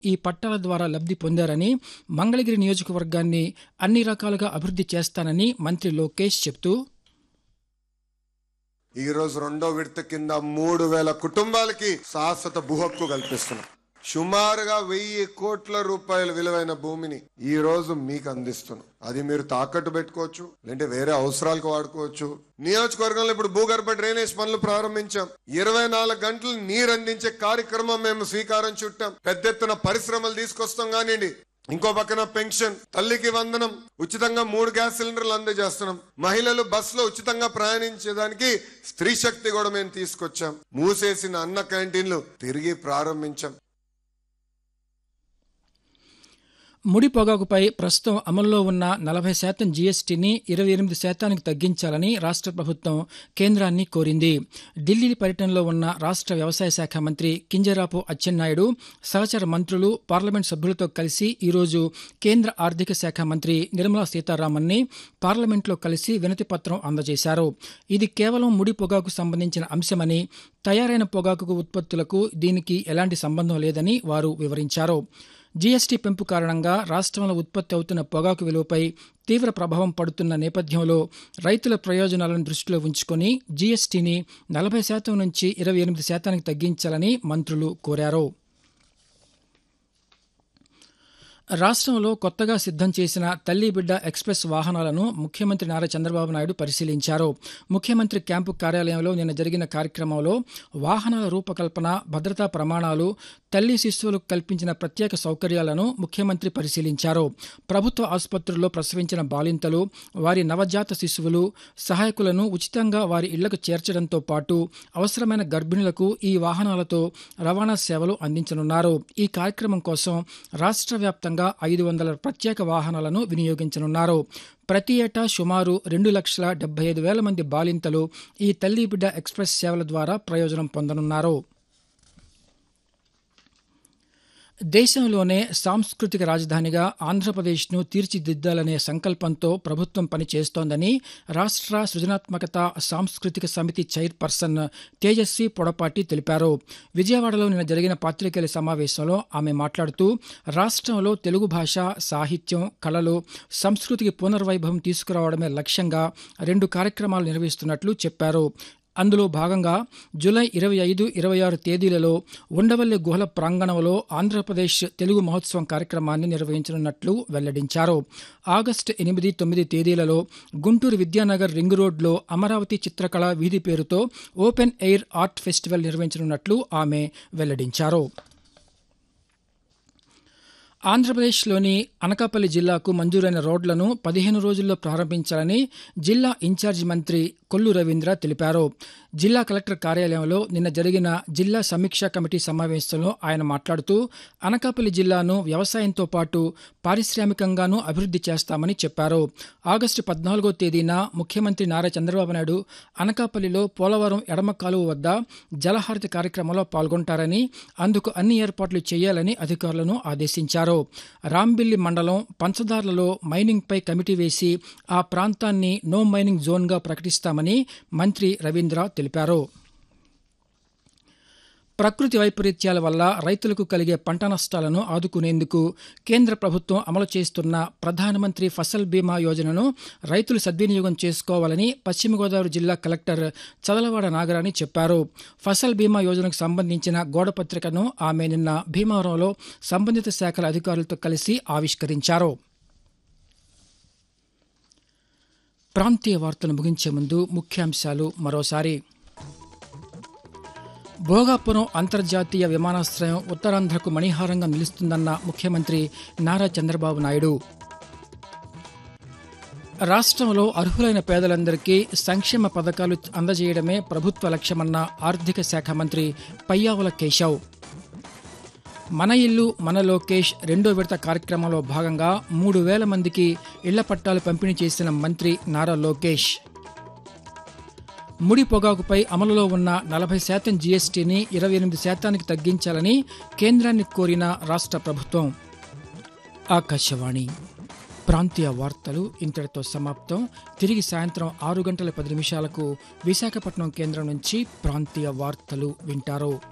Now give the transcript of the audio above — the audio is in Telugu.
ఈ పట్టాల ద్వారా లబ్ధి పొందారని మంగళగిరి నియోజకవర్గాన్ని అన్ని రకాలుగా అభివృద్ధి చేస్తానని మంత్రి లోకేష్ చెబుతూ ఈ రోజు రెండో విడత కింద మూడు వేల కుటుంబాలకి శాశ్వత భూ హక్కు కల్పిస్తున్నాం సుమారుగా వెయ్యి కోట్ల రూపాయల విలువైన భూమిని ఈ రోజు మీకు అందిస్తున్నాం అది మీరు తాకట్టు పెట్టుకోవచ్చు లేదంటే వేరే అవసరాలకు వాడుకోవచ్చు నియోజకవర్గంలో ఇప్పుడు భూగర్భ డ్రైనేజ్ పనులు ప్రారంభించాం ఇరవై నాలుగు గంటలు నీరు అందించే కార్యక్రమం మేము స్వీకారం చుట్టాం పెద్ద ఎత్తున పరిశ్రమలు తీసుకొస్తాం కానివ్వండి ఇంకో పక్కన పెన్షన్ తల్లికి వందనం ఉచితంగా మూడు గ్యాస్ సిలిండర్లు అందజేస్తున్నాం మహిళలు బస్సులో ఉచితంగా ప్రయాణించేదానికి స్త్రీ శక్తి కూడా మేము తీసుకొచ్చాం మూసేసిన అన్న క్యాంటీన్లు తిరిగి ప్రారంభించాం ముడి పొగాకుపై ప్రస్తుతం అమల్లో ఉన్న నలభై శాతం జీఎస్టీని ఇరవై ఎనిమిది శాతానికి తగ్గించాలని రాష్ట్ర ప్రభుత్వం కేంద్రాన్ని కోరింది ఢిల్లీ పర్యటనలో ఉన్న రాష్ట్ర వ్యవసాయ శాఖ మంత్రి కింజరాపు అచ్చెన్నాయుడు సహచర మంత్రులు పార్లమెంట్ సభ్యులతో కలిసి ఈరోజు కేంద్ర ఆర్థిక శాఖ మంత్రి నిర్మలా సీతారామన్ని పార్లమెంట్లో కలిసి వినతి పత్రం అందజేశారు ఇది కేవలం ముడి పొగాకు సంబంధించిన అంశమని తయారైన పొగాకు ఉత్పత్తులకు దీనికి ఎలాంటి సంబంధం లేదని వారు వివరించారు జీఎస్టీ పెంపు కారణంగా రాష్ట్రంలో ఉత్పత్తి అవుతున్న పొగాకు విలువపై తీవ్ర ప్రభావం పడుతున్న నేపథ్యంలో రైతుల ప్రయోజనాలను దృష్టిలో ఉంచుకొని జీఎస్టీని నలభై శాతం నుంచి ఇరవై ఎనిమిది శాతానికి తగ్గించాలని మంత్రులు కోరారు రాష్ట్రంలో కొత్తగా సిద్ధం చేసిన తల్లి బిడ్డ ఎక్స్ప్రెస్ వాహనాలను ముఖ్యమంత్రి నారా చంద్రబాబు నాయుడు పరిశీలించారు ముఖ్యమంత్రి క్యాంపు కార్యాలయంలో నిన్న జరిగిన కార్యక్రమంలో వాహనాల రూపకల్పన భద్రతా ప్రమాణాలు తల్లి శిశువులకు కల్పించిన ప్రత్యేక సౌకర్యాలను ముఖ్యమంత్రి పరిశీలించారు ప్రభుత్వ ఆసుపత్రుల్లో ప్రసవించిన బాలింతలు వారి నవజాత శిశువులు సహాయకులను ఉచితంగా వారి ఇళ్లకు చేర్చడంతో పాటు అవసరమైన గర్భిణులకు ఈ వాహనాలతో రవాణా సేవలు అందించనున్నారు ఈ కార్యక్రమం కోసం రాష్ట్ర వ్యాప్తంగా ఐదు వందల ప్రత్యేక వాహనాలను వినియోగించనున్నారు ప్రతి ఏటా సుమారు రెండు లక్షల డెబ్బై ఐదు వేల మంది బాలింతలు ఈ తల్లి బిడ్డ ఎక్స్ప్రెస్ సేవల ద్వారా ప్రయోజనం పొందనున్నారు దేశంలోనే సాంస్కృతిక రాజధానిగా ఆంధ్రప్రదేశ్ను తీర్చిదిద్దాలనే సంకల్పంతో ప్రభుత్వం పనిచేస్తోందని రాష్ట్ర సృజనాత్మకత సాంస్కృతిక సమితి చైర్పర్సన్ తేజస్వి పొడపాటి తెలిపారు విజయవాడలో నిన్న జరిగిన పాత్రికేయుల సమావేశంలో ఆమె మాట్లాడుతూ రాష్ట్రంలో తెలుగు భాష సాహిత్యం కళలు సంస్కృతికి పునర్వైభవం తీసుకురావడమే లక్ష్యంగా రెండు కార్యక్రమాలు నిర్వహిస్తున్నట్లు చెప్పారు అందులో భాగంగా జూలై ఇరవై ఐదు ఇరవై ఆరు తేదీలలో ఉండవల్లి గుహల ప్రాంగణంలో ఆంధ్రప్రదేశ్ తెలుగు మహోత్సవం కార్యక్రమాన్ని నిర్వహించనున్నట్లు వెల్లడించారు ఆగస్టు ఎనిమిది తొమ్మిది తేదీలలో గుంటూరు విద్యానగర్ రింగ్ రోడ్లో అమరావతి చిత్రకళ వీధి పేరుతో ఓపెన్ ఎయిర్ ఆర్ట్ ఫెస్టివల్ నిర్వహించనున్నట్లు ఆమె వెల్లడించారు ఆంధ్రప్రదేశ్లోని అనకాపల్లి జిల్లాకు మంజూరైన రోడ్లను పదిహేను రోజుల్లో ప్రారంభించాలని జిల్లా ఇన్ఛార్జి మంత్రి కొల్లు రవీంద్ర తెలిపారు జిల్లా కలెక్టర్ కార్యాలయంలో నిన్న జరిగిన జిల్లా సమీక్షా కమిటీ సమావేశంలో ఆయన మాట్లాడుతూ అనకాపల్లి జిల్లాను వ్యవసాయంతో పాటు పారిశ్రామికంగానూ అభివృద్ధి చేస్తామని చెప్పారు ఆగస్టు పద్నాలుగో తేదీన ముఖ్యమంత్రి నారా చంద్రబాబు నాయుడు అనకాపల్లిలో పోలవరం ఎడమ కాలువ వద్ద జలహారతి కార్యక్రమంలో పాల్గొంటారని అందుకు అన్ని ఏర్పాట్లు చేయాలని అధికారులను ఆదేశించారు రాంబిల్లి మండలం పంచదార్లలో మైనింగ్పై కమిటీ వేసి ఆ ప్రాంతాన్ని నో మైనింగ్ జోన్గా ప్రకటిస్తామని మంత్రి రవీంద్ర తెలిపారు ప్రకృతి వైపరీత్యాల వల్ల రైతులకు కలిగే పంట నష్టాలను ఆదుకునేందుకు కేంద్ర ప్రభుత్వం అమలు చేస్తున్న ప్రధానమంత్రి ఫసల్ బీమా యోజనను రైతులు సద్వినియోగం చేసుకోవాలని పశ్చిమ గోదావరి జిల్లా కలెక్టర్ చదలవాడ నాగరాణి చెప్పారు ఫసల్ బీమా యోజనకు సంబంధించిన గోడపత్రికను ఆమె నిన్న భీమవరంలో సంబంధిత శాఖల అధికారులతో కలిసి ఆవిష్కరించారు ప్రాంతీయ వార్తలు ముగించే ముందు ముఖ్యాంశాలు మరోసారి భోగాపురం అంతర్జాతీయ విమానాశ్రయం ఉత్తరాంధ్రకు మణిహారంగా నిలుస్తుందన్న ముఖ్యమంత్రి నారా చంద్రబాబు నాయుడు రాష్ట్రంలో అర్హులైన పేదలందరికీ సంక్షేమ పథకాలు అందజేయడమే ప్రభుత్వ లక్ష్యమన్న ఆర్థిక శాఖ మంత్రి పయ్యావుల కేశవ్ మన ఇల్లు మన లోకేష్ రెండో విడత కార్యక్రమంలో భాగంగా మూడు వేల మందికి ఇళ్ల పట్టాలు పంపిణీ చేసిన మంత్రి నారా లోకేష్ ముడి పొగాకుపై అమలులో ఉన్న నలభై శాతం జీఎస్టీని ఇరవై ఎనిమిది శాతానికి తగ్గించాలని కేంద్రాన్ని కోరిన రాష్ట్ర ప్రభుత్వం ఆకాశవాణి ప్రాంతీయ వార్తలు ఇంతటితో సమాప్తం తిరిగి సాయంత్రం ఆరు గంటల పది నిమిషాలకు విశాఖపట్నం కేంద్రం నుంచి ప్రాంతీయ వార్తలు వింటారు